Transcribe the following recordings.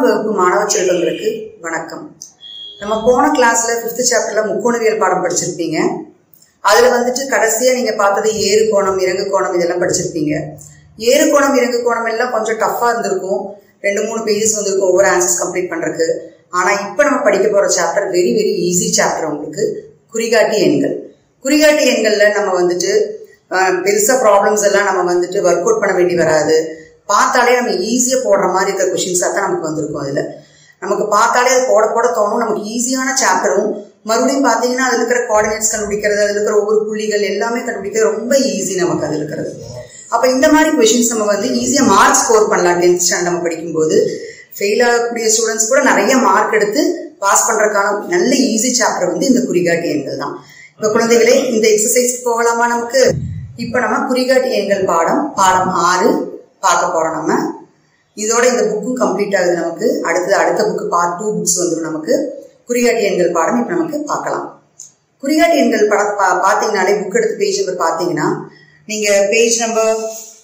பத்தாம் வகுப்பு மாணவ செல்வங்களுக்கு வணக்கம் நம்ம போன கிளாஸ்ல ஃபிஃப்த் சாப்டர்ல முக்கோணவியல் பாடம் படிச்சிருப்பீங்க அதுல வந்துட்டு கடைசியா நீங்க பார்த்தது ஏறு கோணம் இறங்கு கோணம் இதெல்லாம் படிச்சிருப்பீங்க ஏறு கோணம் இறங்கு கோணம் எல்லாம் கொஞ்சம் டஃப்பா இருந்திருக்கும் ரெண்டு மூணு பேஜஸ் வந்திருக்கும் ஒவ்வொரு ஆன்சர்ஸ் கம்ப்ளீட் பண்றதுக்கு ஆனா இப்ப நம்ம படிக்க போற chapter very very easy chapter உங்களுக்கு குறிகாட்டி எண்கள் குறிகாட்டி எண்கள்ல நம்ம வந்துட்டு அஹ், பெருசா ப்ராப்ளம்ஸ் எல்லாம் நம்ம வந்துட்டு ஒர்க் அவுட் பண்ண வேண்டி வராது பார்த்தாலே நம்ம ஈஸியா போடுற மாதிரி இருக்கிற கொஷின்ஸா தான் நமக்கு வந்திருக்கும் அதுல நமக்கு பார்த்தாலே அது போட போட தோணும் நமக்கு ஈஸியான சாப்டரும் மறுபடியும் பார்த்தீங்கன்னா அதுல இருக்கிற கோஆர்டினேட்ஸ் கண்டுபிடிக்கிறது அதுல இருக்கிற ஒவ்வொரு புள்ளிகள் எல்லாமே கண்டுபிடிக்கிறது ரொம்ப ஈஸி நமக்கு அதுல இருக்கிறது அப்ப இந்த மாதிரி கொஷின்ஸ் நம்ம வந்து ஈஸியா மார்க் ஸ்கோர் பண்ணலாம் டென்த் ஸ்டாண்டர்ட் நம்ம படிக்கும்போது ஃபெயில் ஆகக்கூடிய ஸ்டூடெண்ட்ஸ் கூட நிறைய மார்க் எடுத்து பாஸ் பண்றதுக்கான நல்ல ஈஸி சாப்டர் வந்து இந்த குறிகாட்டி எண்கள் தான் இப்ப குழந்தைகளே இந்த எக்ஸசைஸ் போகலாமா நமக்கு இப்ப நம்ம குறிகாட்டி எண்கள் பாடம் பாடம் ஆறு பார்க்க போறோம் நம்ம இதோட இந்த புக்கும் கம்ப்ளீட் ஆகுது நமக்கு அடுத்தது அடுத்த புக்கு பார்ட் டூ புக்ஸ் வந்துடும் நமக்கு குறிகாட்டி எண்கள் பாடம் இப்ப நமக்கு பார்க்கலாம் குறிகாட்டி எண்கள் படம் பா பார்த்தீங்கனாலே புக் எடுத்து பேஜ் நம்பர் பார்த்தீங்கன்னா நீங்க page number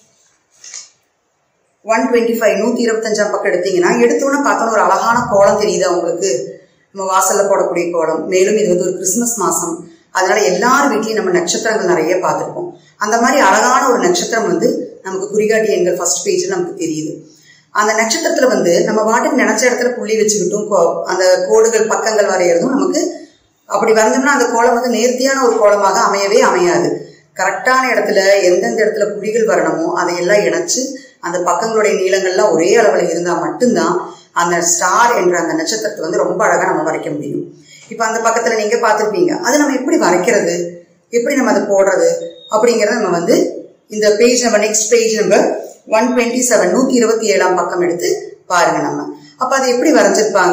one twenty five நூற்றி இருபத்தஞ்சாம் பக்கம் எடுத்தீங்கன்னா எடுத்தோன்னே பார்த்தோன்னா ஒரு அழகான கோலம் தெரியுதா உங்களுக்கு நம்ம வாசல்ல போடக்கூடிய கோலம் மேலும் இது வந்து ஒரு கிறிஸ்மஸ் மாசம் அதனால எல்லார் வீட்லயும் நம்ம நட்சத்திரங்கள் நிறைய பார்த்துருப்போம் அந்த மாதிரி அழகான ஒரு நட்சத்திரம் வந்து நமக்கு குறிகாட்டி எண்கள் ஃபர்ஸ்ட் பேஜ்ல நமக்கு தெரியுது அந்த நட்சத்திரத்துல வந்து நம்ம வாட்டுக்கு நினைச்ச இடத்துல புள்ளி வச்சுக்கிட்டும் கோ- அந்த கோடுகள் பக்கங்கள் வரைகிறதும் நமக்கு அப்படி வந்தோம்னா அந்த கோலம் வந்து நேர்த்தியான ஒரு கோலமாக அமையவே அமையாது கரெக்டான இடத்துல எந்தெந்த இடத்துல புள்ளிகள் வரணுமோ அதையெல்லாம் இணைச்சு அந்த பக்கங்களுடைய நீளங்கள்லாம் ஒரே அளவில் இருந்தால் மட்டும்தான் அந்த ஸ்டார் என்ற அந்த நட்சத்திரத்தை வந்து ரொம்ப அழகா நம்ம வரைக்க முடியும் இப்போ அந்த பக்கத்துல நீங்க பார்த்திருப்பீங்க அது நம்ம எப்படி வரைக்கிறது எப்படி நம்ம அதை போடுறது அப்படிங்கறத நம்ம வந்து இந்த page number next page number one twenty seven நூத்தி இருபத்தி ஏழாம் பக்கம் எடுத்து பாருங்க நம்ம அப்ப அதை எப்படி வரைஞ்சிருப்பாங்க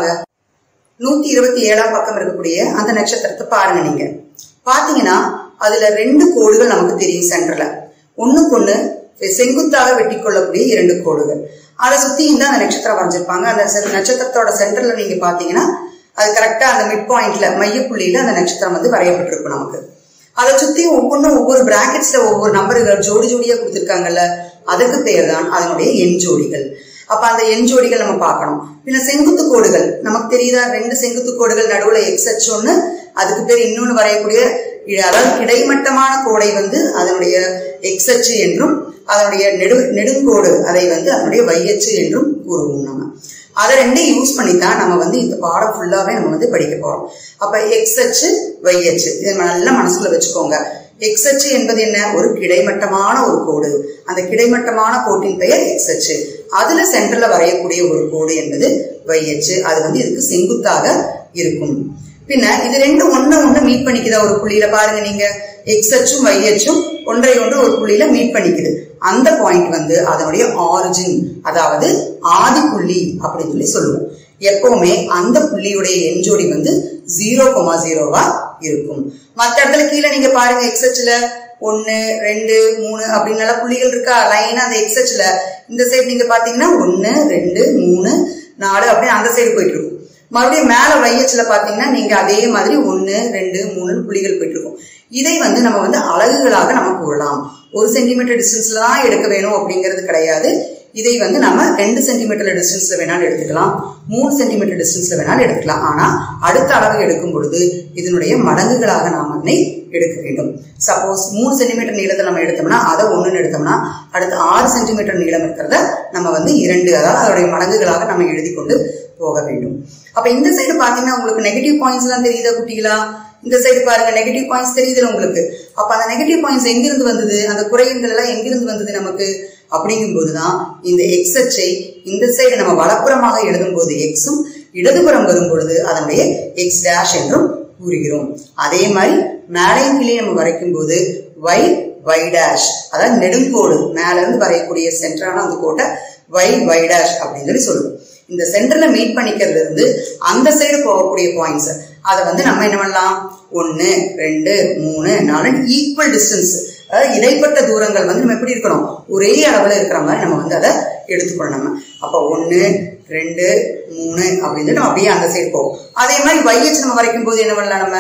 நூத்தி இருபத்தி ஏழாம் பக்கம் இருக்கக்கூடிய அந்த நட்சத்திரத்தை பாருங்க நீங்க பாத்தீங்கன்னா அதுல ரெண்டு கோடுகள் நமக்கு தெரியும் சென்டர்ல ஒண்ணுக்கு ஒண்ணு செங்குத்தாக வெட்டி கொள்ளக்கூடிய இரண்டு கோடுகள் அதை சுத்தி இந்த அந்த நட்சத்திரம் வரைஞ்சிருப்பாங்க அந்த செ- நட்சத்திரத்தோட சென்டர்ல நீங்க பாத்தீங்கன்னா அது கரெக்டா அந்த மிட் பாயிண்ட்ல மையப்புள்ளியில அந்த நட்சத்திரம் வந்து வரையப்பட்டிருக்கும் நமக்கு அதை சுத்தி ஒவ்வொன்றும் ஒவ்வொரு பிராக்கெட்ஸ்ல ஒவ்வொரு நம்பர்கள் ஜோடி ஜோடியா கொடுத்திருக்காங்கல்ல அதுக்கு பேர் தான் அதனுடைய எண் ஜோடிகள் அப்ப அந்த எண் ஜோடிகள் நம்ம பார்க்கணும் பின்ன செங்குத்து கோடுகள் நமக்கு தெரியுதா ரெண்டு செங்குத்து கோடுகள் நடுவுல எக்ஸ் அச்சு ஒண்ணு அதுக்கு பேர் இன்னொன்னு வரையக்கூடிய இ- அதாவது கிடைமட்டமான கோடை வந்து அதனுடைய எக்ஸ் அச்சு என்றும் அதனுடைய நெடு நெடுங்கோடு அதை வந்து அதனுடைய y அச்சு என்றும் கூறுவோம் நம்ம அதை ரெண்டையும் யூஸ் பண்ணி தான் நம்ம வந்து இந்த பாடம் ஃபுல்லாவே நம்ம வந்து படிக்க போறோம் அப்ப எக்ஸ் அச்சு y அச்சு இதை நல்லா மனசுல வச்சுக்கோங்க எக்ஸ் அச்சு என்பது என்ன ஒரு கிடைமட்டமான ஒரு கோடு அந்த கிடைமட்டமான கோட்டின் பெயர் எக்ஸ் அச்சு அதுல சென்டர்ல வரையக்கூடிய ஒரு கோடு என்பது y அச்சு அது வந்து இதுக்கு செங்குத்தாக இருக்கும் பின்ன இது ரெண்டும் ஒண்ணு ஒண்ணு மீட் பண்ணிக்குதா ஒரு புள்ளியில பாருங்க நீங்க எக்ஸ் அச்சும் y அச்சும் ஒன்றை ஒன்று ஒரு புள்ளியில மீட் பண்ணிக்குது அந்த பாயிண்ட் வந்து அதனுடைய ஆரிஜின் அதாவது ஆதி புள்ளி அப்படின்னு சொல்லி சொல்லுவோம் எப்பவுமே அந்த புள்ளியுடைய எண்ஜோடி வந்து ஜீரோ கொமா ஜீரோவா இருக்கும் மத்த இடத்துல கீழே நீங்க பாருங்க எக்ஸ் அச்சுல ஒன்னு ரெண்டு மூணு அப்படின்னு நல்ல புள்ளிகள் இருக்கா லைனா அந்த எக்ஸ் அச்சுல இந்த சைடு நீங்க பாத்தீங்கன்னா ஒன்னு ரெண்டு மூணு நாலு அப்படின்னு அந்த சைடு போயிட்டு இருக்கும் மறுபடியும் மேல வையச்சுல பாத்தீங்கன்னா நீங்க அதே மாதிரி ஒன்னு ரெண்டு மூணு புள்ளிகள் போயிட்டு இருக்கும் இதை வந்து நம்ம வந்து அலகுகளாக நம்ம கூறலாம் ஒரு சென்டிமீட்டர் டிஸ்டன்ஸ்ல தான் எடுக்க வேணும் அப்படிங்கிறது கிடையாது இதை வந்து நம்ம ரெண்டு சென்டிமீட்டர் டிஸ்டன்ஸ்ல வேணாலும் எடுத்துக்கலாம் மூணு சென்டிமீட்டர் டிஸ்டன்ஸ்ல வேணாலும் எடுத்துக்கலாம் ஆனா அடுத்த அளவு எடுக்கும் பொழுது இதனுடைய மடங்குகளாக நாம் அதனை எடுக்க வேண்டும் சப்போஸ் மூணு சென்டிமீட்டர் நீளத்தை நம்ம எடுத்தோம்னா அதை ஒண்ணுன்னு எடுத்தோம்னா அடுத்து ஆறு சென்டிமீட்டர் நீளம் இருக்கிறத நம்ம வந்து இரண்டு அதாவது அதோடைய மடங்குகளாக நம்ம எழுதி கொண்டு போக வேண்டும் அப்ப இந்த சைடு பாத்தீங்கன்னா உங்களுக்கு நெகட்டிவ் பாயிண்ட்ஸ் எல்லாம் தெரியுதா குட்டிகளா இந்த சைடு பாருங்க நெகட்டிவ் பாயிண்ட்ஸ் தெரியுதுல உங்களுக்கு அப்ப அந்த நெகட்டிவ் பாயிண்ட்ஸ் எங்கிருந்து வந்தது அந்த குறையங்கள் எல்லாம் எங்கிருந்து வந்தது நமக்கு அப்படிங்கும்போதுதான் இந்த எக்ஸ் அச்சை இந்த சைடு நம்ம வலப்புறமாக எழுதும் போது எக்ஸும் இடதுபுறம் வரும் பொழுது அதனுடைய எக்ஸ் டேஷ் என்றும் கூறுகிறோம் அதே மாதிரி மேலையும் கீழே நம்ம வரைக்கும் போது y y டேஷ் அதாவது நெடுங்கோடு மேல இருந்து வரையக்கூடிய சென்டரான அந்த கோட்டை y y டேஷ் அப்படின்னு சொல்லி சொல்லுவோம் இந்த சென்டர்ல மீட் பண்ணிக்கிறதுல இருந்து அந்த சைடு போகக்கூடிய பாயிண்ட்ஸ் அதை வந்து நம்ம என்ன பண்ணலாம் ஒன்னு ரெண்டு மூணு நாலு ஈக்குவல் டிஸ்டன்ஸ் அதாவது இடைப்பட்ட தூரங்கள் வந்து நம்ம எப்படி இருக்கணும் ஒரே அளவுல இருக்கிற மாதிரி நம்ம வந்து அதை எடுத்துக்கணும் நம்ம அப்ப ஒன்னு ரெண்டு மூணு அப்படின்னு சொல்லி நம்ம அப்படியே அந்த சைடு போவோம் அதே மாதிரி வையச்சு நம்ம வரைக்கும் போது என்ன பண்ணலாம் நம்ம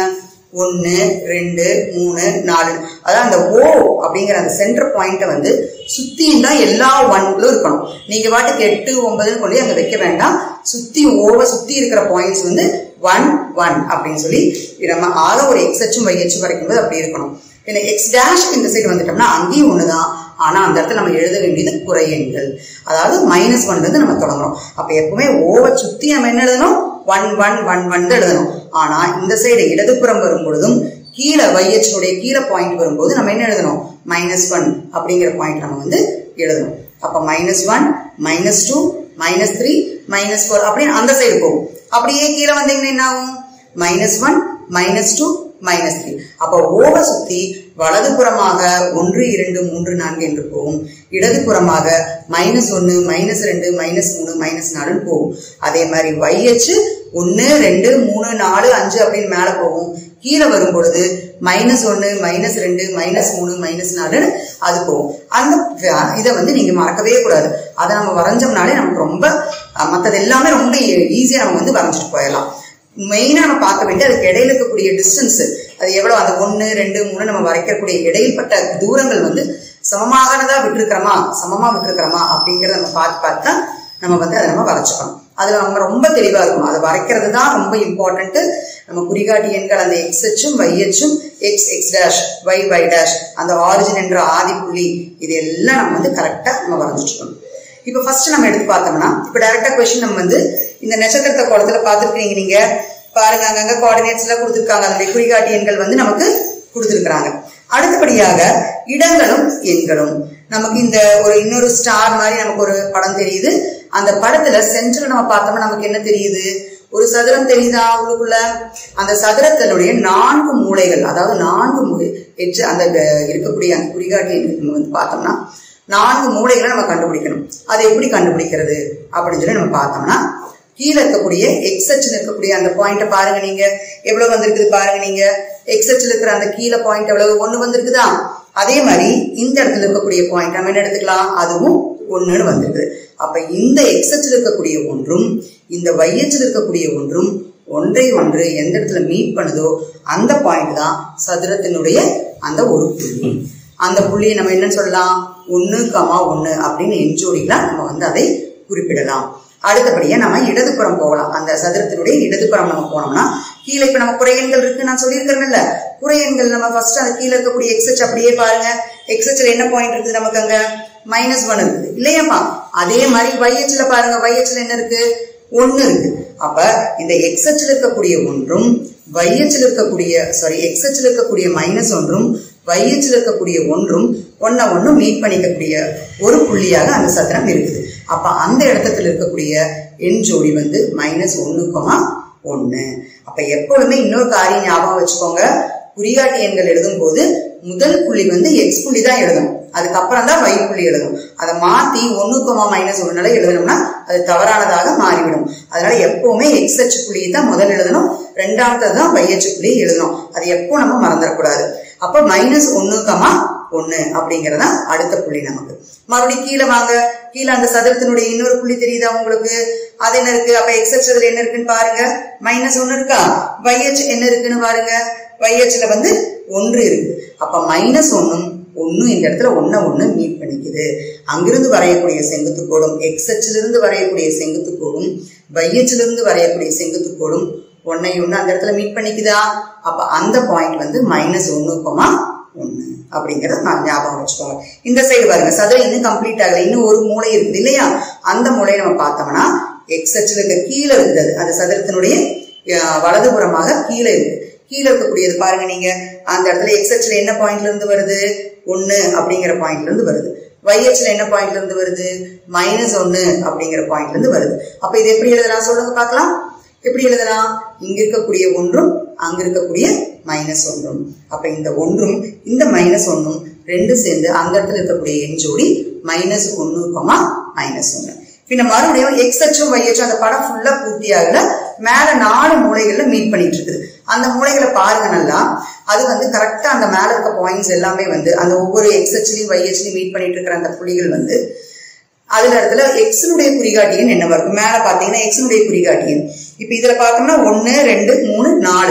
ஒன்று ரெண்டு மூணு நாலு அதாவது அந்த ஓ அப்படிங்கிற அந்த சென்டர் பாயிண்ட்டை வந்து சுத்தியும் தான் எல்லா ஒன்களும் இருக்கணும் நீங்க பாட்டுக்கு எட்டு ஒன்பதுன்னு கொண்டு அங்க வைக்க வேண்டாம் சுத்தி ஓவை சுத்தி இருக்கிற பாயிண்ட்ஸ் வந்து ஒன் ஒன் அப்படின்னு சொல்லி நம்ம ஆக ஒரு எக்ஸ் அச்சும் y அச்சும் வரைக்கும்போது அப்படி இருக்கணும் ஏன்னா எக்ஸ் டேஷ் இந்த சைடு வந்துட்டோம்னா அங்கேயும் ஒண்ணுதான் ஆனா அந்த இடத்துல நம்ம எழுத வேண்டியது குறை எண்கள் அதாவது மைனஸ் ஒன்ல இருந்து நம்ம தொடங்குறோம் அப்ப எப்பவுமே ஓவை சுத்தி நம்ம என்ன எழுதணும் ஒன் ஒன் ஒன் ஒன் தான் எழுதணும் ஆனா இந்த சைடு இடதுபுறம் வரும் பொழுதும் கீழே வையச்சுடைய கீழே பாயிண்ட் வரும்போது நம்ம என்ன எழுதணும் மைனஸ் ஒன் அப்படிங்கிற பாயிண்ட் நம்ம வந்து எழுதணும் அப்ப minus one minus two minus three minus four அப்படின்னு அந்த சைடு போகும் அப்படியே கீழே வந்தீங்கன்னா என்ன ஆகும் minus one minus two minus three அப்போ ஓவை சுத்தி வலதுபுறமாக ஒன்று இரண்டு மூன்று நான்கு என்று போகும் இடதுபுறமாக மைனஸ் ஒன்று மைனஸ் ரெண்டு மைனஸ் மூணு மைனஸ் நாலுன்னு போகும் அதே மாதிரி வையச்சு ஒன்று ரெண்டு மூணு நாலு அஞ்சு அப்படின்னு மேலே போகும் கீழே வரும் பொழுது மைனஸ் ஒன்று மைனஸ் ரெண்டு மைனஸ் மூணு மைனஸ் நாலுன்னு அது போகும் அந்த இதை வந்து நீங்க மறக்கவே கூடாது அதை நம்ம வரைஞ்சோம்னாலே நமக்கு ரொம்ப மற்றது எல்லாமே ரொம்ப ஈஸியாக நம்ம வந்து வரைஞ்சிட்டு போயிடலாம் மெயினா நம்ம பார்க்க வேண்டிய அதுக்கு இடையில இருக்கக்கூடிய டிஸ்டன்ஸ் அது எவ்வளவு அந்த ஒன்னு ரெண்டு மூணு நம்ம வரைக்கக்கூடிய இடைப்பட்ட தூரங்கள் வந்து சமமாகனதா விட்டுருக்கிறோமா சமமா விட்டுருக்கிறோமா அப்படிங்கறத நம்ம பார்த்து பார்த்தா நம்ம வந்து அதை நம்ம வரைச்சுக்கணும் அதுல நம்ம ரொம்ப தெளிவா இருக்கும் அதை வரைக்கிறது தான் ரொம்ப இம்பார்ட்டன்ட் நம்ம குறிகாட்டி எண்கள் அந்த எக்ஸ் எச்சும் y எச்சும் x x dash y y dash அந்த ஆரிஜின் என்ற ஆதி புள்ளி இது எல்லாம் நம்ம வந்து கரெக்டா நம்ம வரைஞ்சிட்டு இப்போ ஃபர்ஸ்ட் நம்ம எடுத்து பார்த்தோம்னா இப்போ டைரக்டா கொஸ்டின் நம்ம வந்து இந்த நட்சத்திரத்தை கோலத்துல பார்த்துருக்கீங்க நீங்க பாருங்க அங்கங்க கோஆர்டினேட்ஸ் எல்லாம் கொடுத்துருக்காங்க அதனுடைய குறிகாட்டி எண்கள் வந்து நமக்கு கொடுத்துருக்காங்க அடுத்தபடியாக இடங்களும் எண்களும் நமக்கு இந்த ஒரு இன்னொரு ஸ்டார் மாதிரி நமக்கு ஒரு படம் தெரியுது அந்த படத்துல சென்டர்ல நம்ம பார்த்தோம்னா நமக்கு என்ன தெரியுது ஒரு சதுரம் தெரியுதா உள்ளுக்குள்ள அந்த சதுரத்தினுடைய நான்கு மூலைகள் அதாவது நான்கு மூலை எச்சு அந்த இருக்கக்கூடிய அந்த குறிகாட்டி எண்கள் வந்து பார்த்தோம்னா நான்கு மூலைகளை நம்ம கண்டுபிடிக்கணும் அதை எப்படி கண்டுபிடிக்கிறது அப்படின்னு சொல்லி நம்ம பார்த்தோம்னா கீழே இருக்கக்கூடிய எக்ஸ் அச்சில் இருக்கக்கூடிய அந்த பாயிண்ட்டை பாருங்க நீங்க எவ்வளவு வந்திருக்குது பாருங்க நீங்க எக்ஸ் அச்சில் இருக்கிற அந்த கீழே பாயிண்ட் எவ்வளவு ஒண்ணு வந்திருக்குதா அதே மாதிரி இந்த இடத்துல இருக்கக்கூடிய பாயிண்ட் நம்ம என்ன எடுத்துக்கலாம் அதுவும் ஒண்ணுன்னு வந்திருக்குது அப்ப இந்த எக்ஸ் அச்சில் இருக்கக்கூடிய ஒன்றும் இந்த y அச்சில் இருக்கக்கூடிய ஒன்றும் ஒன்றை ஒன்று எந்த இடத்துல மீட் பண்ணுதோ அந்த பாயிண்ட் தான் சதுரத்தினுடைய அந்த ஒரு புள்ளி அந்த புள்ளியை நம்ம என்ன சொல்லலாம் ஒன்னு கமா ஒன்னு அப்படின்னு எஞ்சோடிகளா நம்ம வந்து அதை குறிப்பிடலாம் அடுத்தபடியா நம்ம இடதுபுறம் போகலாம் அந்த சதுரத்தினுடைய இடதுபுறம் நம்ம போனோம்னா கீழே இப்ப நம்ம குறையன்கள் இருக்கு நான் சொல்லியிருக்கிறேன்ல குறையன்கள் நம்ம ஃபர்ஸ்ட் அந்த கீழே இருக்கக்கூடிய எக்ஸ்ஹெச் அப்படியே பாருங்க எக்ஸ்ஹெச்ல என்ன பாயிண்ட் இருக்குது நமக்கு அங்க மைனஸ் ஒன் இருக்குது இல்லையாப்பா அதே மாதிரி வைஹெச்ல பாருங்க வைஹெச்ல என்ன இருக்கு ஒன்னு இருக்கு அப்ப இந்த எக்ஸ்ஹெச்ல இருக்கக்கூடிய ஒன்றும் வைஹெச்ல இருக்கக்கூடிய சாரி எக்ஸ்ஹெச்ல இருக்கக்கூடிய மைனஸ் ஒன்றும் வைஹெச்ல இருக்கக்கூடிய ஒன்றும் ஒன்ன ஒன்னும் மீட் பண்ணிக்கக்கூடிய ஒரு புள்ளியாக அந்த சதுரம் இருக்குது அப்ப அந்த இடத்துல இருக்கக்கூடிய எண் ஜோடி வந்து மைனஸ் ஒண்ணுக்கமா ஒண்ணு அப்ப எப்பொழுதுமே இன்னொரு காரியம் ஞாபகம் வச்சுக்கோங்க குறிகாட்டி எண்கள் எழுதும் போது முதல் புள்ளி வந்து எக்ஸ் புள்ளி தான் எழுதணும் அதுக்கப்புறம் தான் y புள்ளி எழுதணும் அதை மாத்தி ஒண்ணுக்கமா மைனஸ் ஒன்னால எழுதணும்னா அது தவறானதாக மாறிவிடும் அதனால எப்பவுமே எக்ஸ் அச்சு புள்ளியை தான் முதல் எழுதணும் ரெண்டாவது தான் y அச்சு புள்ளி எழுதணும் அது எப்போ நம்ம மறந்துடக்கூடாது அப்ப மைனஸ் ஒண்ணுக்கமா ஒண்ணு அப்படிங்கறதா அடுத்த புள்ளி நமக்கு மறுபடியும் கீழே வாங்க கீழே அந்த சதுரத்தினுடைய இன்னொரு புள்ளி தெரியுதா உங்களுக்கு அது என்ன இருக்கு அப்ப எக்ஸ் அச்சதுல என்ன இருக்குன்னு பாருங்க மைனஸ் ஒன்னு இருக்கா வைஹெச் என்ன இருக்குன்னு பாருங்க வைஹெச்ல வந்து ஒன்று இருக்கு அப்ப மைனஸ் ஒன்னும் ஒன்னும் இந்த இடத்துல ஒன்ன ஒண்ணு மீட் பண்ணிக்குது அங்கிருந்து வரையக்கூடிய செங்குத்து கோடும் எக்ஸ் இருந்து வரையக்கூடிய செங்குத்து கோடும் வைஹெச்ல இருந்து வரையக்கூடிய செங்குத்து கோடும் ஒன்னை ஒண்ணு அந்த இடத்துல மீட் பண்ணிக்குதா அப்ப அந்த பாயிண்ட் வந்து மைனஸ் ஒண்ணுக்கமா ஒண்ணு அப்படிங்கறத நான் ஞாபகம் வச்சுக்கோங்க இந்த சைடு பாருங்க சதுரம் இன்னும் கம்ப்ளீட் ஆகல இன்னும் ஒரு மூளை இருக்குது இல்லையா அந்த மூளையை நம்ம பார்த்தோம்னா எக்ஸ் அச்சுல இருக்க கீழே இருந்தது அந்த சதுரத்தினுடைய அஹ், வலதுபுறமாக கீழே இருக்கு கீழே இருக்கக்கூடியது பாருங்க நீங்க அந்த இடத்துல எக்ஸ் அச்சுல என்ன பாயிண்ட்ல இருந்து வருது ஒண்ணு அப்படிங்கிற பாயிண்ட்ல இருந்து வருது y அச்சுல என்ன பாயிண்ட்ல இருந்து வருது மைனஸ் ஒன்னு அப்படிங்கிற பாயிண்ட்ல இருந்து வருது அப்ப இது எப்படி எழுதலாம் சொல்லுங்க பார்க்கலாம் எப்படி எழுதலாம் இங்க இருக்கக்கூடிய ஒன்றும் அங்க இருக்கக்கூடிய மைனஸ் ஒன்றும் அப்ப இந்த ஒன்றும் இந்த மைனஸ் ஒன்றும் ரெண்டும் சேர்ந்து அந்த இடத்துல இருக்கக்கூடிய எண் ஜோடி மைனஸ் ஒன்னு கமா மைனஸ் ஒன்னு பின்ன மறுபடியும் எக்ஸ் அச்சும் y அச்சும் அந்த படம் ஃபுல்லா பூர்த்தி ஆகல மேல நாலு மூலைகள்ல மீட் பண்ணிட்டு இருக்குது அந்த மூலைகளை பாருங்க நல்லா அது வந்து கரெக்டா அந்த மேல இருக்க பாயிண்ட்ஸ் எல்லாமே வந்து அந்த ஒவ்வொரு எக்ஸ் அச்சுலையும் y அச்சுலையும் மீட் பண்ணிட்டு இருக்கிற அந்த புள்ளிகள் வந்து அதுல இடத்துல எக்ஸனுடைய குறிகாட்டியன் என்னவா இருக்கும் மேல பாத்தீங்கன்னா எக்ஸனுடைய குறிகாட்டியன் இப்ப இதுல பார்த்தோம்னா ஒன்னு ரெண்டு மூணு நாலு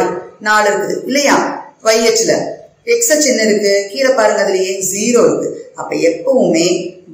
நாலு இருக்குது இல்லையா YH ல எக்ஸ்ஹெச் என்ன இருக்கு கீழே பாருங்க அதுலயே ஜீரோ இருக்கு அப்ப எப்பவுமே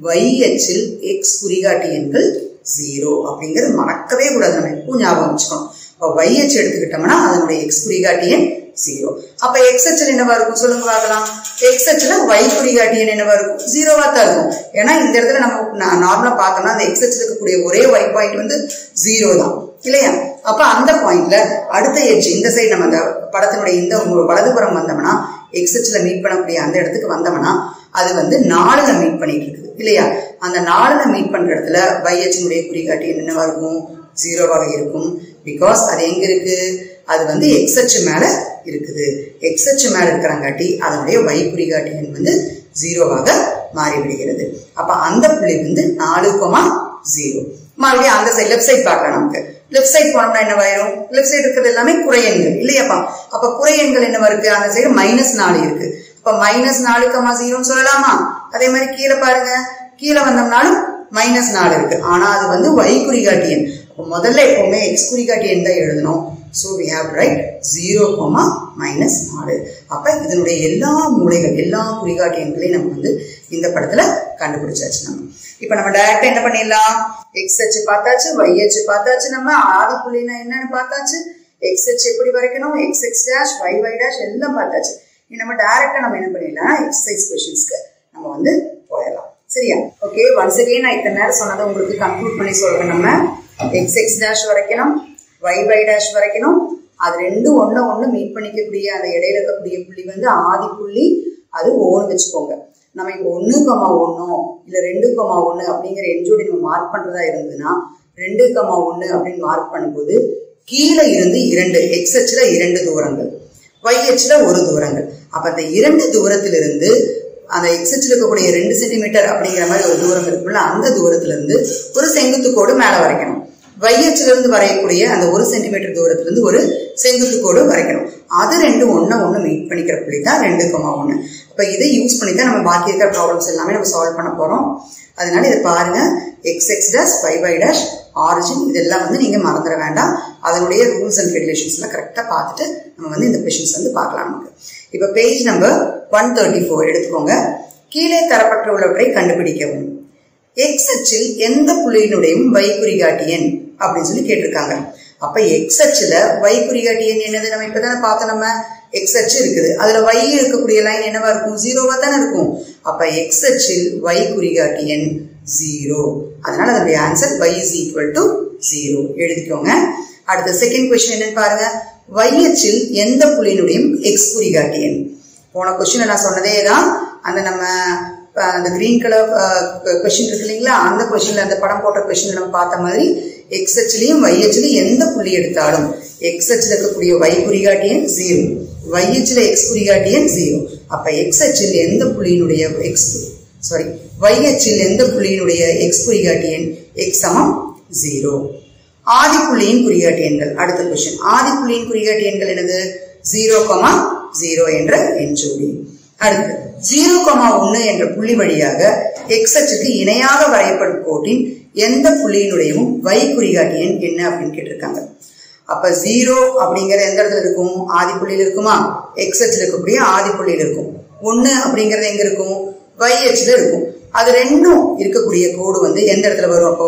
YH ல் எக்ஸ் குறிகாட்டி எண்கள் ஜீரோ அப்படிங்கிறது மறக்கவே கூடாது நம்ம எப்பவும் ஞாபகம் வச்சுக்கணும் இப்போ YH எடுத்துக்கிட்டோம்னா அதனுடைய எக்ஸ் குறிகாட்டி எண் ஜீரோ அப்ப எக்ஸ்ஹெச்ல என்னவா இருக்கும் சொல்லுங்க பார்க்கலாம் எக்ஸ்ஹெச்ல y குறிகாட்டி எண் என்னவா இருக்கும் ஜீரோவா தான் இருக்கும் ஏன்னா இந்த இடத்துல நம்ம நார்மலா பார்த்தோம்னா அந்த எக்ஸ்ஹெச்ல இருக்கக்கூடிய ஒரே y பாயிண்ட் வந்து ஜீரோ தான் இல்லையா அப்ப அந்த பாயிண்ட்ல அடுத்த எட்ஜ் இந்த சைடு நம்ம அந்த படத்தினுடைய இந்த ஒரு வலதுபுறம் வந்தோம்னா எக்ஸ்ஹெச்ல மீட் பண்ணக்கூடிய அந்த இடத்துக்கு வந்தோம்னா அது வந்து நாலுல மீட் பண்ணிட்டு இருக்குது இல்லையா அந்த நாலுல மீட் பண்ற இடத்துல வைஹெச்னுடைய குறிகாட்டி என்னவா இருக்கும் ஜீரோவாக இருக்கும் பிகாஸ் அது எங்க இருக்கு அது வந்து எக்ஸ்ஹெச் மேல இருக்குது எக்ஸ்ஹெச் மேல இருக்கிறங்காட்டி அதனுடைய y குறிகாட்டி எண் வந்து ஜீரோவாக மாறிவிடுகிறது அப்ப அந்த புள்ளி வந்து நாலு கோமா ஜீரோ மறுபடியும் அந்த சைடு லெஃப்ட் சைடு பார்க்கலாம் நமக்கு லெஃப்ட் சைடு போனோம்னா என்னவாயிரும் லெஃப்ட் சைடு இருக்கிறது எல்லாமே குறையெண்கள் இல்லையாப்பா அப்ப குறையெண்கள் என்னவா இருக்கு அந்த சைடு மைனஸ் நாலு இருக்கு அப்ப மைனஸ் நாலு கமா ஜீரோன்னு சொல்லலாமா அதே மாதிரி கீழே பாருங்க கீழே வந்தோம்னாலும் மைனஸ் நாலு இருக்கு ஆனா அது வந்து y குறிகாட்டி எண் அப்ப முதல்ல எப்பவுமே எக்ஸ் குறிகாட்டி எண் தான் எழுதணும் so we have right zero comma minus நாலு அப்ப இதனுடைய எல்லா மூலைகள் எல்லா குறிகாட்டி எண்களையும் நம்ம வந்து இந்த படத்துல கண்டுபிடிச்சாச்சு நம்ம இப்ப நம்ம டைரக்டா என்ன பண்ணிடலாம் எக்ஸ் ஹெச் பார்த்தாச்சு ஒய் ஹெச் பார்த்தாச்சு நம்ம ஆதி புள்ளினா என்னன்னு பார்த்தாச்சு எக்ஸ் ஹெச் எப்படி வரைக்கணும் x x dash y y dash எல்லாம் பார்த்தாச்சு இனி நம்ம டைரக்டா நம்ம என்ன பண்ணிடலாம் எக்ஸசைஸ் கொஷின்ஸ்க்கு நம்ம வந்து போயிடலாம் சரியா ஓகே ஒன்ஸ் அகெயின் நான் இத்தனை நேரம் சொன்னதை உங்களுக்கு கன்க்ளூட் பண்ணி சொல்றேன் நம்ம எக்ஸ் எக்ஸ் டேஷ் வரைக்கணும் ஒய் ஒய் டேஷ் வரைக்கணும் அது ரெண்டும் ஒண்ணு ஒண்ணு மீட் பண்ணிக்கக்கூடிய அந்த இடையில இருக்கக்கூடிய புள்ளி வந்து ஆதி புள்ளி அது ஓன்னு வச்சுக்கோங்க நம்ம இப்போ ஒன்று கமா ஒன்றோ இல்லை ரெண்டு கமா ஒன்று அப்படிங்கிற என்ஜோடி நம்ம மார்க் பண்ணுறதா இருந்ததுன்னா ரெண்டு கமா ஒன்று அப்படின்னு மார்க் பண்ணும்போது கீழே இருந்து இரண்டு எக்ஸ்ஹெச்ல இரண்டு தூரங்கள் ஒய்ஹெச்ல ஒரு தூரங்கள் அப்ப அந்த இரண்டு தூரத்திலிருந்து அந்த எக்ஸ்ஹெச்ல இருக்கக்கூடிய ரெண்டு சென்டிமீட்டர் அப்படிங்கிற மாதிரி ஒரு தூரம் இருக்குல்ல அந்த தூரத்துல இருந்து ஒரு செங்குத்து கோடு மேல வரைக்கணும் வைஹெச்ல இருந்து வரையக்கூடிய அந்த ஒரு சென்டிமீட்டர் தூரத்துல இருந்து ஒரு செங்குத்து கோடு வரைக்கணும் அது ரெண்டு ஒண்ணு ஒண்ணு மீட் பண்ணிக்கிற புள்ளி தான் ரெண்டு கமா ஒண்ணு அப்ப இதை யூஸ் பண்ணி தான் நம்ம பாக்கி இருக்கிற ப்ராப்ளம்ஸ் எல்லாமே நம்ம சால்வ் பண்ண போறோம் அதனால இதை பாருங்க x x dash five by dash origin இதெல்லாம் வந்து நீங்க மறந்துட வேண்டாம் அதனுடைய ரூல்ஸ் அண்ட் ரெகுலேஷன்ஸ் எல்லாம் கரெக்டா பார்த்துட்டு நம்ம வந்து இந்த கொஷின்ஸ் வந்து பார்க்கலாம் நமக்கு இப்ப page number one thirty four எடுத்துக்கோங்க கீழே தரப்பட்டுள்ளவற்றை கண்டுபிடிக்கவும் எக்ஸ் அச்சில் எந்த புள்ளியினுடையும் வை குறிகாட்டி எண் அப்படின்னு சொல்லி கேட்டிருக்காங்க அப்ப எக்ஸ் அச்சுல வை குறிகாட்டி எண் என்னது நம்ம இப்பதானே பார்த்தோம் நம்ம எக்ஸ் அச்சு இருக்குது அதுல y இருக்கக்கூடிய லைன் என்னவா இருக்கும் ஜீரோவா தானே இருக்கும் அப்ப எக்ஸ் அச்சில் y குறிகாட்டி எண் ஜீரோ அதனால அதனுடைய answer y is equal to zero எழுதிக்கோங்க அடுத்த செகண்ட் கொஸ்டின் என்னன்னு பாருங்க y அச்சில் எந்த புள்ளியினுடையும் எக்ஸ் குறிகாட்டி எண் போன கொஸ்டின்ல நான் சொன்னதே தான் அந்த நம்ம அஹ், அந்த கிரீன் கலர் கொஸ்டின் இருக்கு இல்லைங்களா அந்த கொஸ்டின்ல அந்த படம் போட்ட கொஸ்டின்ல நம்ம பார்த்த மாதிரி எக்ஸ் அச்சிலையும் y அச்சிலையும் எந்த புள்ளி எடுத்தாலும் எக்ஸ் அச்சில் இருக்கக்கூடிய y குறிகாட்டி எண் ஜீரோ y அச்சில் எக்ஸ் குறிகாட்டி எண் ஜீரோ அப்ப எக்ஸ் அச்சில் எந்த புள்ளியினுடைய எக்ஸ் சாரி y அச்சில் எந்த புள்ளியினுடைய எக்ஸ் குறிகாட்டி எண் எக்ஸ் சமம் ஜீரோ ஆதிப்புள்ளியின் குறிகாட்டி எண்கள் அடுத்த கொஸ்டின் ஆதிப்புள்ளியின் குறிகாட்டி எண்கள் என்னது ஜீரோ கமா ஜீரோ என்ற எண் ஜோடி அடுத்து ஜீரோ கமா ஒன்னு என்ற புள்ளி வழியாக எக்ஸ் அச்சுக்கு இணையாக வரையப்படும் கோட்டின் எந்த புள்ளியினுடையவும் y குறிகாட்டி எண் என்ன அப்படின்னு கேட்டிருக்காங்க அப்ப ஜீரோ அப்படிங்கிற எந்த இடத்துல இருக்கும் ஆதி புள்ளியில் இருக்குமா எக்ஸ் அச்சில் இருக்கக்கூடிய ஆதி புள்ளியில் இருக்கும் ஒன்னு அப்படிங்கிறது எங்க இருக்கும் y அச்சில் இருக்கும் அது ரெண்டும் இருக்கக்கூடிய கோடு வந்து எந்த இடத்துல வரும் அப்போ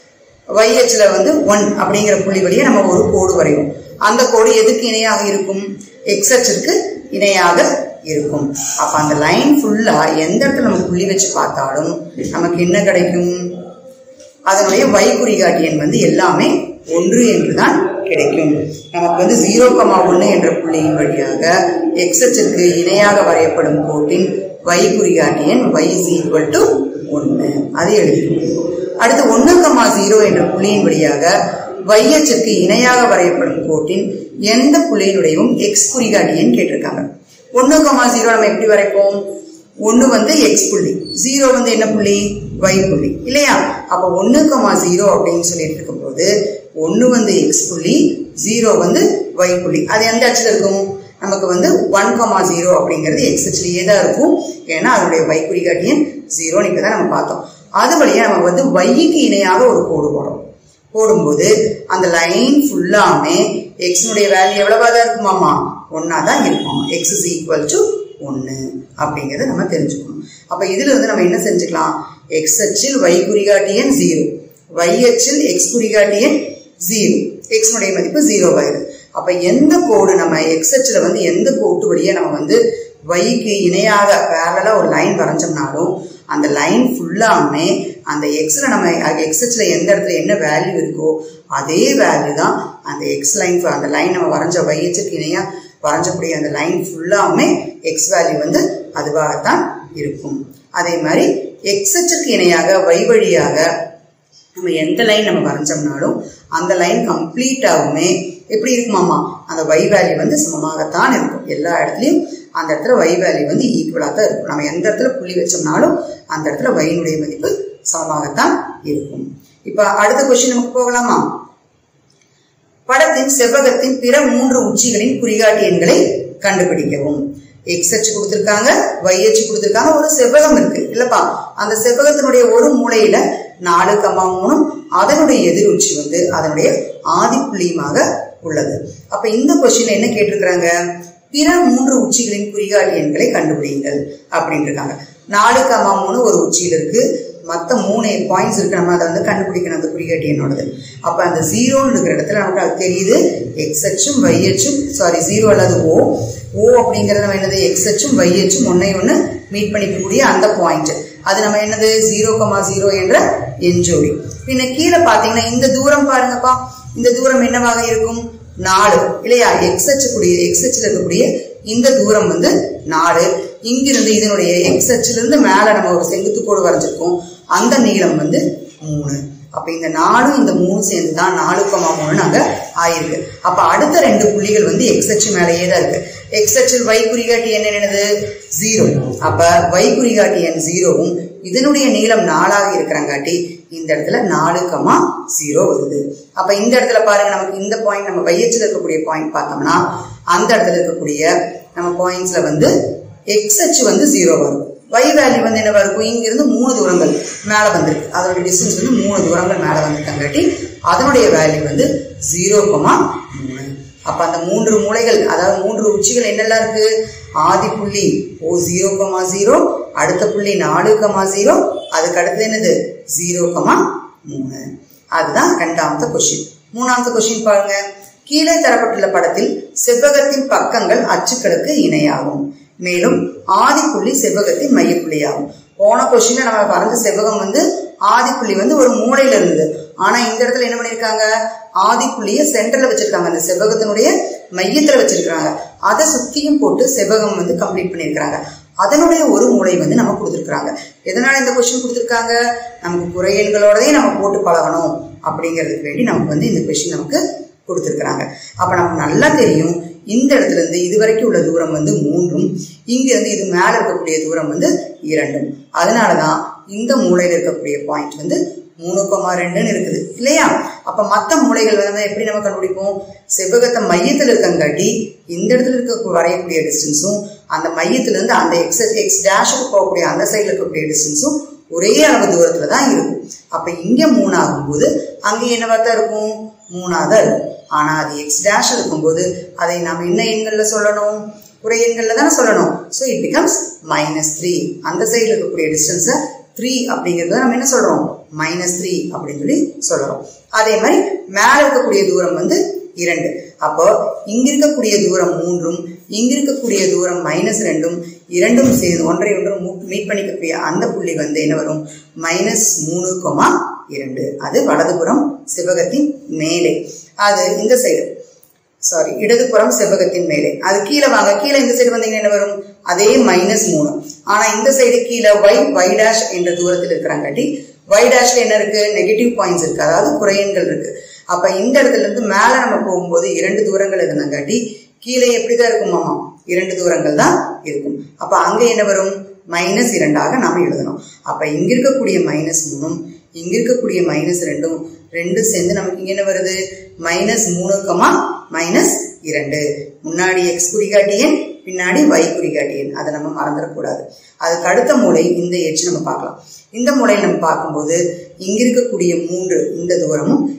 YHல வந்து ஒன் அப்படிங்கிற புள்ளி வழியே நம்ம ஒரு கோடு வரைவோம் அந்த கோடு எதுக்கு இணையாக இருக்கும் எக்ஸ் அச்சிற்கு இணையாக இருக்கும் அப்ப அந்த லைன் ஃபுல்லா எந்த இடத்துல நம்ம புள்ளி வச்சு பார்த்தாலும் நமக்கு என்ன கிடைக்கும் அதனுடைய y குறிகாட்டி எண் வந்து எல்லாமே ஒன்று என்றுதான் கிடைக்கும் நமக்கு வந்து ஜீரோ கமா ஒன்று என்ற புள்ளியின் வழியாக எக்ஸ் அச்சிற்கு இணையாக வரையப்படும் கோட்டின் y குறிகாட்டி எண் y is equal to ஒன்று அது எழுதிக்கணும் அடுத்து ஒன்று கமா ஜீரோ என்ற புள்ளியின் வழியாக y அச்சிற்கு இணையாக வரையப்படும் கோட்டின் எந்த புள்ளியினுடையும் எக்ஸ் குறிகாட்டி எண் கேட்டிருக்காங்க ஒன்று கமா ஜீரோ நம்ம எப்படி வரைப்போம் ஒன்று வந்து எக்ஸ் புள்ளி ஜீரோ வந்து என்ன புள்ளி y புள்ளி இல்லையா அப்ப ஒன்று கமா ஜீரோ அப்படின்னு சொல்லிட்டு இருக்கும்போது ஒன்று வந்து எக்ஸ் புள்ளி ஜீரோ வந்து y புள்ளி அது எந்த அச்சில் இருக்கும் நமக்கு வந்து ஒன் கமா ஜீரோ அப்படிங்கிறது எக்ஸ் அச்சிலேயே தான் இருக்கும் ஏன்னா அதனுடைய y குறிகாட்டியன் ஜீரோன்னு இப்போ தான் நம்ம பார்த்தோம் அது வழியா நம்ம வந்து yக்கு இணையாக ஒரு கோடு போடுறோம் போடும்போது அந்த லைன் ஃபுல்லாமே எக்ஸினுடைய வேல்யூ எவ்வளவா தான் இருக்குமாமா ஒன்னா தான் இருக்குமாமா எக்ஸ் இஸ் ஈக்குவல் டு ஒன்று அப்படிங்கிறத நம்ம தெரிஞ்சுக்கணும் அப்போ இதில் வந்து நம்ம என்ன செஞ்சுக்கலாம் எக்ஸ் அச்சில் ஒய் குறிகாட்டியன் ஜீரோ ஒய் அச்சில் எக்ஸ் குறிகாட்டியன் ஜீரோ எக்ஸ்னுடைய மதிப்பு ஜீரோ ஆயிடுது அப்போ எந்த கோடு நம்ம எக்ஸ் அச்சில் வந்து எந்த கோட்டு வழியாக நம்ம வந்து ஒய்க்கு இணையாக பேரலாக ஒரு லைன் வரைஞ்சோம்னாலும் அந்த லைன் ஃபுல்லாமே அந்த எக்ஸில் நம்ம எக்ஸ் அச்சில் எந்த இடத்துல என்ன வேல்யூ இருக்கோ அதே வேல்யூ தான் அந்த எக்ஸ் லைன் அந்த லைன் நம்ம வரைஞ்ச ஒய் அச்சுக்கு இணையாக வரைஞ்சக்கூடிய அந்த லைன் ஃபுல்லாமே எக்ஸ் வேல்யூ வந்து அதுவாகத்தான் இருக்கும் அதே மாதிரி எக்ஸ் அச்சுக்கு இணையாக ஒய் வழியாக நம்ம எந்த லைன் நம்ம வரைஞ்சோம்னாலும் அந்த லைன் கம்ப்ளீட்டாகவுமே எப்படி இருக்குமாமா அந்த ஒய் வேல்யூ வந்து சமமாகத்தான் இருக்கும் எல்லா இடத்துலையும் அந்த இடத்துல ஒய் வேல்யூ வந்து ஈக்குவலாக தான் இருக்கும் நம்ம எந்த இடத்துல புள்ளி வச்சோம்னாலும் அந்த இடத்துல ஒயினுடைய மதிப்பு சமமாகத்தான் இருக்கும் இப்போ அடுத்த கொஸ்டின் நமக்கு போகலாமா படத்தின் செவ்வகத்தின் பிற மூன்று உச்சிகளின் குறிகாட்டி எண்களை கண்டுபிடிக்கவும் எக்ஸ் அச்சு கொடுத்துருக்காங்க ஒய் அச்சு கொடுத்துருக்காங்க ஒரு செவ்வகம் இருக்கு இல்லப்பா அந்த செவ்வகத்தினுடைய ஒரு மூலையில நாலு கம்மா மூணும் அதனுடைய எதிர் உச்சி வந்து அதனுடைய ஆதிப்புள்ளியுமாக உள்ளது அப்ப இந்த கொஸ்டின் என்ன கேட்டிருக்கிறாங்க பிற மூன்று உச்சிகளின் குறிகாட்டி எண்களை கண்டுபிடிங்கள் அப்படின்னு இருக்காங்க நாலு கம்மா மூணு ஒரு உச்சியில் இருக்கு மற்ற மூணு பாயிண்ட்ஸ் இருக்கு நம்ம அதை வந்து கண்டுபிடிக்கணும் அந்த குறிகாட்டி என்னோடது அப்போ அந்த ஜீரோன்னு இருக்கிற இடத்துல நமக்கு அது தெரியுது எக்ஸ் அச்சும் ஒய் அச்சும் சாரி ஜீரோ அல்லது ஓ ஓ அப்படிங்கிறது நம்ம என்னது எக்ஸ் அச்சும் ஒய் அச்சும் ஒன்னை ஒன்று மீட் பண்ணிக்கக்கூடிய அந்த பாயிண்ட் அது நம்ம என்னது ஜீரோ கமா ஜீரோ என்ற என்ஜோடி பின்ன கீழே பார்த்தீங்கன்னா இந்த தூரம் பாருங்கப்பா இந்த தூரம் என்னவாக இருக்கும் நாலு இல்லையா எக்ஸ் அச்சு கூடிய எக்ஸ் அச்சில் இருக்கக்கூடிய இந்த தூரம் வந்து நாலு இங்கிருந்து இதனுடைய எக்ஸ் அச்சிலிருந்து மேல நம்ம ஒரு செங்குத்து கோடு வரைஞ்சிருக்கோம் அந்த நீளம் வந்து மூணு அப்ப இந்த நாலும் இந்த மூணு சேர்ந்து தான் நாலு கமா மூணு அங்க ஆயிருக்கு அப்ப அடுத்த ரெண்டு புள்ளிகள் வந்து எக்ஸ் அச்சு மேலேயே தான் இருக்கு எக்ஸ் அச்சில் வை குறிகாட்டி என்ன என்னது ஜீரோ அப்ப வை குறிகாட்டி எண் ஜீரோவும் இதனுடைய நீளம் நாலாக இருக்கிறங்காட்டி இந்த இடத்துல நாலு கமா ஜீரோ வருது அப்ப இந்த இடத்துல பாருங்க நமக்கு இந்த பாயிண்ட் நம்ம வையச்சில் இருக்கக்கூடிய பாயிண்ட் பார்த்தோம்னா அந்த இடத்துல இருக்கக்கூடிய நம்ம பாயிண்ட்ஸ்ல வந்து எக்ஸ் அச்சு வந்து ஜீரோ வரும் y வேல்யூ வந்து என்னவா இருக்கும் இங்கிருந்து மூணு தூரங்கள் மேலே வந்திருக்கு அதனுடைய டிஸ்டன்ஸ் வந்து மூணு தூரங்கள் மேலே வந்திருக்கங்காட்டி அதனுடைய வேல்யூ வந்து ஜீரோ கமா மூணு அப்ப அந்த மூன்று மூலைகள் அதாவது மூன்று உச்சிகள் என்னெல்லாம் இருக்கு ஆதி புள்ளி ஓ ஜீரோ கமா ஜீரோ அடுத்த புள்ளி நாலு கமா ஜீரோ அதுக்கு அடுத்தது என்னது ஜீரோ கமா மூணு அதுதான் ரெண்டாமത്തെ கொஸ்டின் மூணாமത്തെ கொஸ்டின் பாருங்க கீழே தரப்பட்டுள்ள படத்தில் செவ்வகத்தின் பக்கங்கள் அச்சுக்களுக்கு இணையாகும் மேலும் ஆதிப்புள்ளி செவ்வகத்தின் மையப்புள்ளியாகும் போன கொஸ்டின்ல நம்ம வரைஞ்ச செவ்வகம் வந்து ஆதிப்புள்ளி வந்து ஒரு மூலையில இருந்தது ஆனா இந்த இடத்துல என்ன பண்ணிருக்காங்க ஆதிப்புள்ளிய சென்டர்ல வச்சிருக்காங்க அந்த செவ்வகத்தினுடைய மையத்துல வச்சிருக்காங்க அதை சுத்தியும் போட்டு செவ்வகம் வந்து கம்ப்ளீட் பண்ணிருக்காங்க அதனுடைய ஒரு மூளை வந்து நம்ம கொடுத்துருக்காங்க எதனால இந்த கொஸ்டின் கொடுத்துருக்காங்க நமக்கு குறை எண்களோடதே நம்ம போட்டு பழகணும் அப்படிங்கிறதுக்கு வேண்டி நமக்கு வந்து இந்த கொஸ்டின் நமக்கு கொடுத்துருக்குறாங்க அப்ப நமக்கு நல்லா தெரியும் இந்த இடத்துல இருந்து இது வரைக்கும் உள்ள தூரம் வந்து மூன்றும் இங்க இருந்து இது மேல இருக்கக்கூடிய தூரம் வந்து இரண்டும் அதனாலதான் இந்த மூலையில இருக்கக்கூடிய பாயிண்ட் வந்து மூணு கமா ரெண்டுன்னு இருக்குது இல்லையா அப்ப மத்த மூலைகள் வந்து எப்படி நம்ம கண்டுபிடிப்போம் செவ்வகத்தை மையத்தில் இருக்கங்காட்டி இந்த இடத்துல இருக்க வரையக்கூடிய டிஸ்டன்ஸும் அந்த மையத்துல இருந்து அந்த எக்ஸ் எக்ஸ் டேஷுக்கு போகக்கூடிய அந்த சைடுல இருக்கக்கூடிய டிஸ்டன்ஸும் ஒரே அளவு தூரத்துல தான் இருக்கும் அப்ப இங்க மூணு ஆகும்போது அங்க என்னவா தான் இருக்கும் மூணா தான் இருக்கும் ஆனா அது எக்ஸ் டேஷ் இருக்கும்போது அதை நாம் என்ன எண்கள்ல சொல்லணும் குறை எண்கள்ல தானே சொல்லணும் so it becomes minus three அந்த சைடுல இருக்கக்கூடிய டிஸ்டன்ஸை த்ரீ அப்படிங்கிறத நம்ம என்ன சொல்றோம் மைனஸ் த்ரீ அப்படின்னு சொல்லி சொல்றோம் அதே மாதிரி மேல இருக்கக்கூடிய தூரம் வந்து இரண்டு அப்போ இங்க இருக்கக்கூடிய தூரம் மூன்றும் இங்க இருக்கக்கூடிய தூரம் மைனஸ் ரெண்டும் இரண்டும் சேர்ந்து ஒன்றை ஒன்று மீட் பண்ணிக்கக்கூடிய அந்த புள்ளி வந்து என்ன வரும் மைனஸ் மூணு கொமா இரண்டு அது வலதுபுறம் சிவகத்தின் மேலே அது இந்த சைடு சாரி இடதுபுறம் செவ்வகத்தின் மேலே அது கீழே வாங்க கீழே இந்த சைடு வந்தீங்கன்னா என்ன வரும் அதே மைனஸ் மூணு ஆனா இந்த சைடு கீழே ஒய் ஒய் டேஷ் என்ற தூரத்தில் இருக்கிறாங்காட்டி ஒய் டேஷ்ல என்ன இருக்கு நெகட்டிவ் பாயிண்ட்ஸ் இருக்கு அதாவது குறையன்கள் இருக்கு அப்ப இந்த இடத்துல இருந்து மேல நம்ம போகும்போது இரண்டு தூரங்கள் இருந்தங்காட்டி கீழே எப்படிதான் இருக்குமாமா இரண்டு தூரங்கள் தான் இருக்கும் அப்ப அங்க என்ன வரும் மைனஸ் இரண்டாக நாம எழுதணும் அப்ப இங்க இருக்கக்கூடிய மைனஸ் மூணும் இங்க இருக்கக்கூடிய மைனஸ் ரெண்டும் ரெண்டும் சேர்ந்து நமக்கு இங்க என்ன வருது மைனஸ் மூணு கமா மைனஸ் இரண்டு முன்னாடி எக்ஸ் குறிகாட்டியன் பின்னாடி y குறிகாட்டியன் அதை நம்ம மறந்துடக்கூடாது அதுக்கு அடுத்த மூளை இந்த எட்ஜ் நம்ம பார்க்கலாம் இந்த மூலையில் நம்ம பார்க்கும்போது இங்க இருக்கக்கூடிய மூன்று இந்த தூரமும்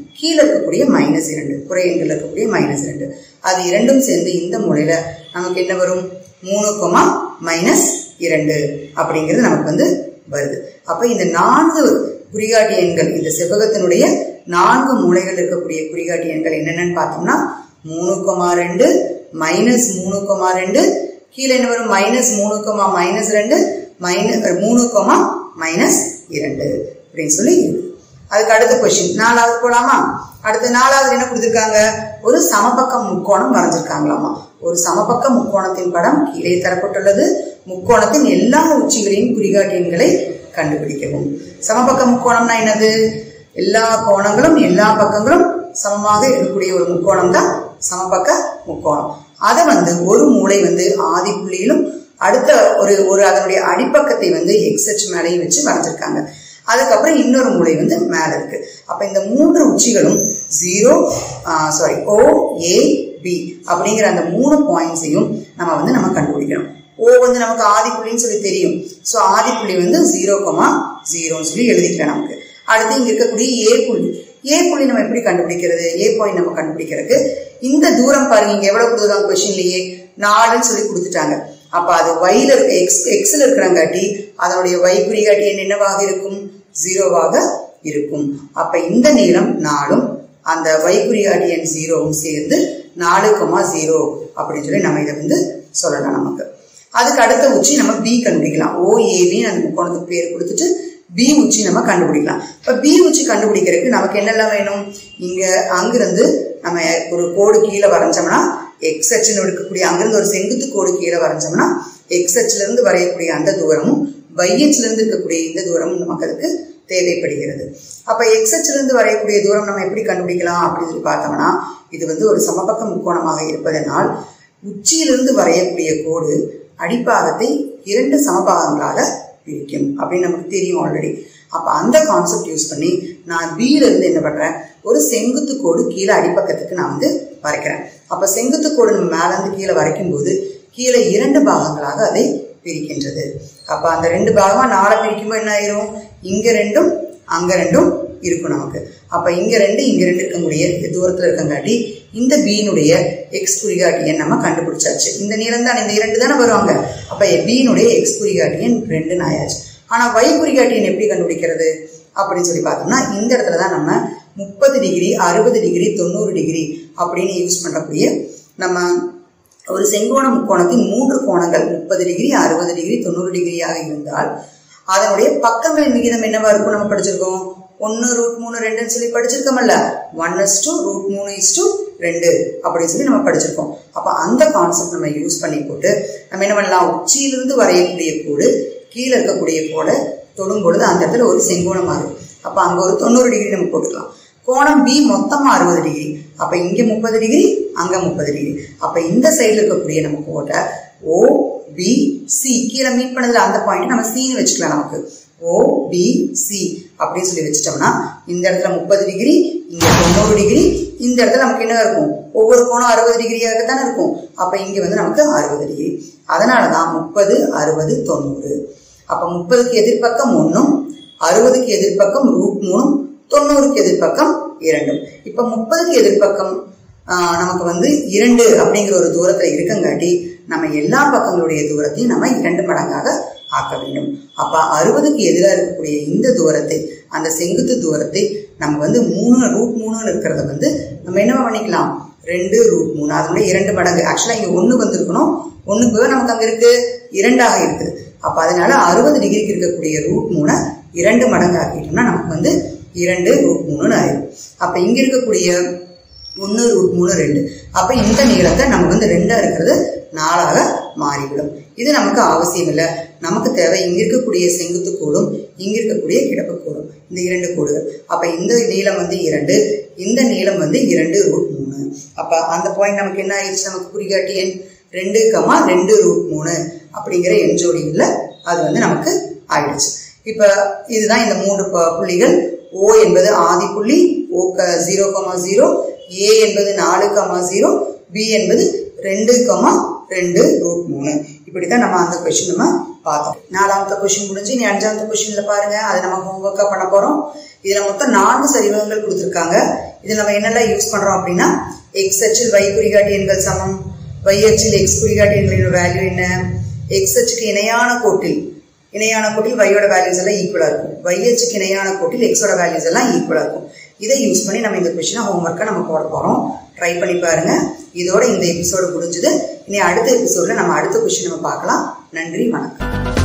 கீழே இருக்கக்கூடிய மைனஸ் இரண்டு குறை எண்கள் இருக்கக்கூடிய மைனஸ் இரண்டு அது இரண்டும் சேர்ந்து இந்த மூலையில நமக்கு என்ன வரும் மூணு கொமா மைனஸ் இரண்டு அப்படிங்கிறது நமக்கு வந்து வருது அப்ப இந்த நான்கு குறிகாட்டி எண்கள் இந்த செவ்வகத்தினுடைய நான்கு மூலைகள் இருக்கக்கூடிய குறிகாட்டி எண்கள் என்னென்னு பார்த்தோம்னா மூணு கொமா ரெண்டு மைனஸ் மூணு கொமா ரெண்டு கீழே என்ன வரும் மைனஸ் மூணு கொமா மைனஸ் ரெண்டு மைனஸ் மூணு கொமா மைனஸ் இரண்டு அப்படின்னு சொல்லி இருக்கு அதுக்கு அடுத்த கொஸ்டின் நாலாவது போலாமா அடுத்து நாலாவது என்ன கொடுத்துருக்காங்க ஒரு சமபக்க முக்கோணம் வரைஞ்சிருக்காங்களாமா ஒரு சமபக்க முக்கோணத்தின் படம் கீழே தரப்பட்டுள்ளது முக்கோணத்தின் எல்லா உச்சிகளின் குறிகாட்டி எண்களை கண்டுபிடிக்கவும் சமபக்க முக்கோணம்னா என்னது எல்லா கோணங்களும் எல்லா பக்கங்களும் சமமாக இருக்கக்கூடிய ஒரு முக்கோணம் தான் சமபக்க முக்கோணம் அதை வந்து ஒரு மூளை வந்து ஆதி புள்ளியிலும் அடுத்த ஒரு ஒரு அதனுடைய அடிப்பக்கத்தை வந்து எக்ஸச் மேலையும் வச்சு வரைஞ்சிருக்காங்க அதுக்கப்புறம் இன்னொரு மூளை வந்து மேல இருக்கு அப்ப இந்த மூன்று உச்சிகளும் zero sorry O A B அப்படிங்கிற அந்த மூணு பாயிண்ட்ஸையும் நம்ம வந்து நம்ம கண்டுபிடிக்கணும் ஓ வந்து நமக்கு ஆதிப்புள்ளின்னு சொல்லி தெரியும் ஸோ ஆதிப்புள்ளி வந்து ஜீரோ கமா ஜீரோன்னு சொல்லி எழுதிக்கலாம் நமக்கு அடுத்து இங்க இருக்கக்கூடிய ஏ புள்ளி ஏ புள்ளி நம்ம எப்படி கண்டுபிடிக்கிறது ஏ பாயிண்ட் நம்ம கண்டுபிடிக்கிறதுக்கு இந்த தூரம் பாருங்க இங்க எவ்வளவு கொடுத்துருக்காங்க கொஸ்டின்லயே நாலுன்னு சொல்லி கொடுத்துட்டாங்க அப்ப அது ஒயில இருக்க எக்ஸ் எக்ஸ்ல இருக்கிறங்காட்டி அதனுடைய ஒய் குறிகாட்டி எண் என்னவாக இருக்கும் ஜீரோவாக இருக்கும் அப்ப இந்த நீளம் நாலும் அந்த ஒய் குறிகாட்டி எண் ஜீரோவும் சேர்ந்து நாலு கமா ஜீரோ அப்படின்னு சொல்லி நம்ம இதை வந்து சொல்லலாம் நமக்கு அதுக்கு அடுத்த உச்சி நம்ம பி கண்டுபிடிக்கலாம் ஓ ஏபின்னு அந்த முக்கோணத்துக்கு பேர் கொடுத்துட்டு பி உச்சி நம்ம கண்டுபிடிக்கலாம் இப்ப பி உச்சி கண்டுபிடிக்கிறதுக்கு நமக்கு என்னெல்லாம் வேணும் இங்க அங்கிருந்து நம்ம ஒரு கோடு கீழே வரைஞ்சோம்னா எக்ஸ் அச்சுன்னு இருக்கக்கூடிய அங்கிருந்து ஒரு செங்குத்து கோடு கீழே வரைஞ்சோம்னா எக்ஸ் அச்சுல இருந்து வரையக்கூடிய அந்த தூரமும் வையச்சுல இருந்து இருக்கக்கூடிய இந்த தூரமும் நமக்கு அதுக்கு தேவைப்படுகிறது அப்ப எக்ஸ் அச்சுல இருந்து வரையக்கூடிய தூரம் நம்ம எப்படி கண்டுபிடிக்கலாம் அப்படின்னு சொல்லி பார்த்தோம்னா இது வந்து ஒரு சமபக்க முக்கோணமாக இருப்பதனால் உச்சியிலிருந்து வரையக்கூடிய கோடு அடிப்பாகத்தை இரண்டு சமபாகங்களாக பிரிக்கும் அப்படின்னு நமக்கு தெரியும் ஆல்ரெடி அப்ப அந்த கான்செப்ட் யூஸ் பண்ணி நான் பியில இருந்து என்ன பண்றேன் ஒரு செங்குத்து கோடு கீழே அடிப்பக்கத்துக்கு நான் வந்து வரைக்கிறேன் அப்ப செங்குத்து கோடு நம்ம மேல இருந்து கீழே வரைக்கும் போது கீழே இரண்டு பாகங்களாக அதை பிரிக்கின்றது அப்ப அந்த ரெண்டு பாகமா நாளை பிரிக்கும்போது என்ன ஆயிரும் இங்க ரெண்டும் அங்க ரெண்டும் இருக்கும் நமக்கு அப்ப இங்க ரெண்டு இங்க ரெண்டு இருக்கக்கூடிய தூரத்துல இருக்கங்காட்டி இந்த பீனுடைய எக்ஸ் குறிகாட்டி எண் நம்ம கண்டுபிடிச்சாச்சு இந்த நீளம் தான் இந்த இரண்டு தானே வருவாங்க அப்ப பீனுடைய எக்ஸ் குறிகாட்டி எண் ரெண்டுன்னு ஆயாச்சு ஆனா y குறிகாட்டி எண் எப்படி கண்டுபிடிக்கிறது அப்படின்னு சொல்லி பார்த்தோம்னா இந்த இடத்துல தான் நம்ம முப்பது டிகிரி அறுபது டிகிரி தொண்ணூறு டிகிரி அப்படின்னு யூஸ் பண்ணக்கூடிய நம்ம ஒரு செங்கோண முக்கோணத்தின் மூன்று கோணங்கள் முப்பது டிகிரி அறுபது டிகிரி தொண்ணூறு டிகிரியாக இருந்தால் அதனுடைய பக்கங்களின் விகிதம் என்னவா இருக்கும் நம்ம படிச்சிருக்கோம் ஒன்னு ரூட் மூணு ரெண்டுன்னு சொல்லி படிச்சிருக்கோம்ல ஒன் இஸ் டூ ரூட் மூணு இஸ் டூ ரெண்டு அப்படின்னு சொல்லி நம்ம படிச்சிருக்கோம் அப்ப அந்த கான்செப்ட் நம்ம யூஸ் பண்ணி போட்டு நம்ம என்ன பண்ணலாம் உச்சியிலிருந்து வரையக்கூடிய கோடு கீழே இருக்கக்கூடிய கோடை தொடும் பொழுது அந்த இடத்துல ஒரு செங்கோணம் மாறும் அப்ப அங்க ஒரு தொண்ணூறு டிகிரி நம்ம போட்டுக்கலாம் கோணம் பி மொத்தமா அறுபது டிகிரி அப்ப இங்க முப்பது டிகிரி அங்க முப்பது டிகிரி அப்ப இந்த சைடுல இருக்கக்கூடிய நம்ம கோட்டை ஓ பி சி கீழே மீட் பண்ணதுல அந்த பாயிண்ட் நம்ம சின்னு வச்சுக்கலாம் நமக்கு ஓ பி சி அப்படின்னு சொல்லி வச்சுட்டோம்னா இந்த இடத்துல முப்பது டிகிரி இங்க தொண்ணூறு டிகிரி இந்த இடத்துல நமக்கு என்ன இருக்கும் ஒவ்வொரு கோணம் அறுபது டிகிரியாக தானே இருக்கும் அப்ப இங்க வந்து நமக்கு அறுபது டிகிரி அதனாலதான் முப்பது அறுபது தொண்ணூறு அப்ப முப்பதுக்கு எதிர்ப்பக்கம் ஒன்னும் அறுபதுக்கு எதிர்ப்பக்கம் ரூட் மூணும் தொண்ணூறுக்கு எதிர்ப்பக்கம் இரண்டும் இப்ப முப்பதுக்கு எதிர்ப்பக்கம் ஆஹ், நமக்கு வந்து இரண்டு அப்படிங்கிற ஒரு தூரத்துல இருக்கங்காட்டி நம்ம எல்லா பக்கங்களுடைய தூரத்தையும் நம்ம இரண்டு மடங்காக ஆக்க வேண்டும் அப்ப அறுபதுக்கு எதிராக இருக்கக்கூடிய இந்த தூரத்தை அந்த செங்குத்து தூரத்தை நம்ம வந்து மூணு ரூட் மூணுன்னு இருக்கிறத வந்து நம்ம என்ன பண்ணிக்கலாம் ரெண்டு ரூட் மூணு அதனுடைய இரண்டு மடங்கு ஆக்சுவலா இங்க ஒண்ணு வந்திருக்கணும் ஒண்ணுக்கு பதிலா நமக்கு அங்க இருக்கு இரண்டாக இருக்குது அப்ப அதனால அறுபது டிகிரிக்கு இருக்கக்கூடிய ரூட் மூணை இரண்டு மடங்கு ஆக்கிட்டோம்னா நமக்கு வந்து இரண்டு ரூட் மூணுன்னு ஆயிடும் அப்ப இங்க இருக்கக்கூடிய ஒன்று ரூட் மூணு ரெண்டு அப்ப இந்த நீளத்தை நம்ம வந்து ரெண்டா இருக்கிறது நாலாக மாறிவிடும் இது நமக்கு அவசியம் இல்லை நமக்கு தேவை இங்க இருக்கக்கூடிய செங்குத்து கோடும் இங்க இருக்கக்கூடிய கிடப்பு கோடும் இந்த இரண்டு கோடுகள் அப்ப இந்த நீளம் வந்து இரண்டு இந்த நீளம் வந்து இரண்டு ரூட் மூணு அப்ப அந்த பாயிண்ட் நமக்கு என்ன ஆயிடுச்சு நமக்கு குறிகாட்டி எண் ரெண்டு கமா ரெண்டு ரூட் மூணு அப்படிங்கிற எண் ஜோடியில் அது வந்து நமக்கு ஆயிடுச்சு இப்ப இதுதான் இந்த மூன்று ப- புள்ளிகள் ஓ என்பது ஆதி புள்ளி O zero comma zero A என்பது நாலு கமா ஜீரோ பி என்பது ரெண்டு கமா ரெண்டு ரூட் மூணு இப்படித்தான் நம்ம அந்த கொஸ்டின் நம்ம பார்த்தோம் நாலாமത്തെ கொஸ்டின் முடிஞ்சு இனி அஞ்சாமത്തെ கொஸ்டின்ல பாருங்க அதை நம்ம ஹோம்ஒர்க்கா பண்ண போறோம் இதுல மொத்தம் நான்கு சரிவகங்கள் கொடுத்துருக்காங்க இது நம்ம என்னெல்லாம் யூஸ் பண்றோம் அப்படின்னா எக்ஸ் அச்சில் y குறிகாட்டி எண்கள் சமம் y அச்சில் எக்ஸ் குறிகாட்டி எண்களின் வேல்யூ என்ன எக்ஸ் அச்சுக்கு இணையான கோட்டில் இணையான கோட்டில் வையோட வேல்யூஸ் எல்லாம் ஈக்குவலா இருக்கும் y அச்சுக்கு இணையான கோட்டில் எக்ஸோட வேல்யூஸ் எல்லாம் ஈக்குவலா இருக்கும் இதை யூஸ் பண்ணி நம்ம இந்த கொஸ்டினை ஹோம்ஒர்க்கை நம்ம போட போறோம் ட்ரை பண்ணி பாருங்க இதோட இந்த எபிசோடு முடிஞ்சது இனி அடுத்த எபிசோட்ல நம்ம அடுத்த கொஸ்டின் நம்ம பார்க்கலாம் நன்றி வணக்கம்